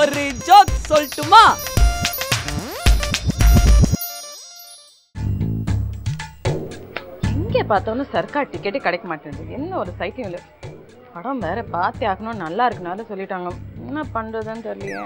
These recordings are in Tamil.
ஒரு ஜோக் சொல்லட்டுமா எங்கே பார்த்தாலும் சர்க்கார் டிக்கெட்டே கிடைக்க மாட்டேங்குது என்ன ஒரு சைக்கிள் இல்லை படம் வேற பார்த்தே ஆகணும் நல்லா இருக்குனாலும் சொல்லிட்டாங்க என்ன பண்றதுன்னு தெரியலையே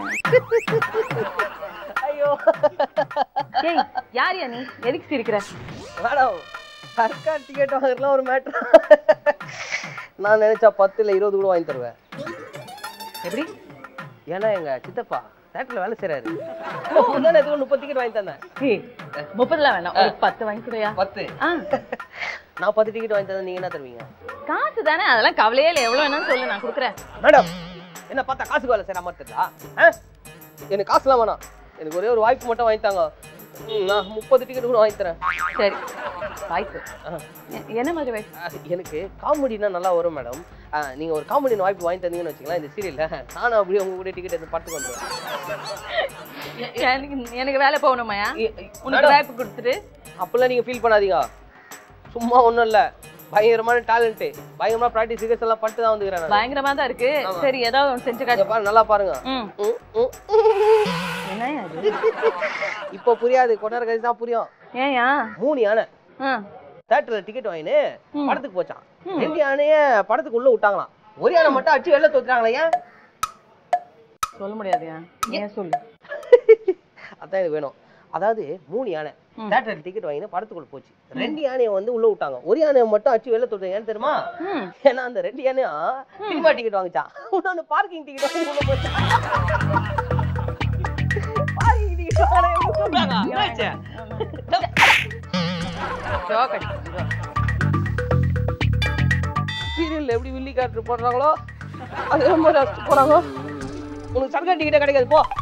ஐயோ ஏய் யார் யா நீ எதுக்கு சிரிக்கிற மேடம் சர்க்கார் டிக்கெட் வாங்குறதுலாம் ஒரு மேட்ரு நான் நினைச்சா பத்து இல்லை இருபது கூட வாங்கி தருவேன் எப்படி ஏன்னா எங்க சித்தப்பா தேட்டர்ல வேலை செய்றாரு முந்தானே எதுவும் முப்பது டிக்கெட் வாங்கி தந்தேன் ஏய் முப்பதுல வேணாம் ஒரு பத்து வாங்கி கொடுயா பத்து ஆ நான் பத்து டிக்கெட் வாங்கி தந்தேன் நீங்க என்ன தருவீங்க காசு தானே அதெல்லாம் கவலையே இல்லை எவ்வளோ வேணாலும் சொல்லு நான் கொடுக்குறேன் மேடம் என்ன பார்த்தா காசுக்கு வேலை செய்யற மாதிரி தெரியல ஆ? எனக்கு காசுலாம் வேணாம் எனக்கு ஒரே ஒரு வாய்ப்பு மட்டும் வாங்கி தாங்க ம், நான் முப்பது டிக்கெட் கூட வாங்கி தரேன் சரி வாய்ப்பு ஆ. எ- என்ன மாதிரி வாய்ப்பு ஆ, எனக்கு காமெடினா நல்லா வரும் மேடம் நீங்க ஒரு காமெடி வாய்ப்பு வாங்கி தந்தீங்கன்னு வச்சுக்கலாம் இந்த சீரியல்ல நானும் அப்படியே உங்க கூட டிக்கெட் எடுத்து படத்துக்கு வந்துடுவேன் எ- எனக்கு எனக்கு வேலை போகணுமாயா இ- உனக்கு மேடம், வாய்ப்பு கொடுத்துட்டு அப்பெல்லாம் நீங்க ஃபீல் பண்ணாதீங்க சும்மா ஒண்ணும் இல்ல பயங்கரமான டேலண்ட் பயங்கரமா ப்ராக்டிஸ் ரிகர்ஸ் எல்லாம் பண்ணிட்டு தான் வந்துக்கிறேன் நான். பயங்கரமா தான் இருக்கு ஆமா. சரி ஏதாவது ஒன்று செஞ்சு இங்க காட்டு பாருங்க நல்லா பாருங்க ம் ம், ம். என்னய்யா இது இப்போ புரியாது கொஞ்ச நேரம் கழிச்சு தான் புரியும் ஏயா மூணு யானை ஆ தேட்டர்ல டிக்கெட் வாங்கினு ம். படத்துக்கு போச்சான் ரெண்டு யானைய படத்துக்கு உள்ள விட்டாங்களாம் ஒரு யானை மட்டும் அடிச்சு வெளில தோத்துறாங்களா ஏன் சொல்ல முடியாதுயா ஏன் சொல்லு அதான் எனக்கு வேணும் அதாவது மூணு யானை ம். தேட்டர்ல டிக்கெட் வாங்கினு படத்துக்குள்ள போச்சு ரெண்டு யானையை வந்து உள்ள விட்டாங்க ஒரு யானையை மட்டும் அடிச்சு வெளில தோத்துறாங்க ஏன்னு தெரியுமா ம் ஏன்னா அந்த ரெண்டு யானையும் சினிமா டிக்கெட் வாங்கிச்சான் இன்னொன்னு பார்க்கிங் டிக்கெட் வாங்கி உள்ள போச்சான் பார்க்கிங் டிக்கெட் வாங்கினா எப்படி கூப்பிட்டாங்க? என்னாச்சு? ஜோக் அடிச்சு ஜோக். சீரியல்ல எப்படி வில்லி கேரக்டர் போடுறாங்களோ அதே மாதிரி அடிச்சு போறாங்க உனக்கு சர்க்கார் டிக்கெட்டே கிடைக்காது போ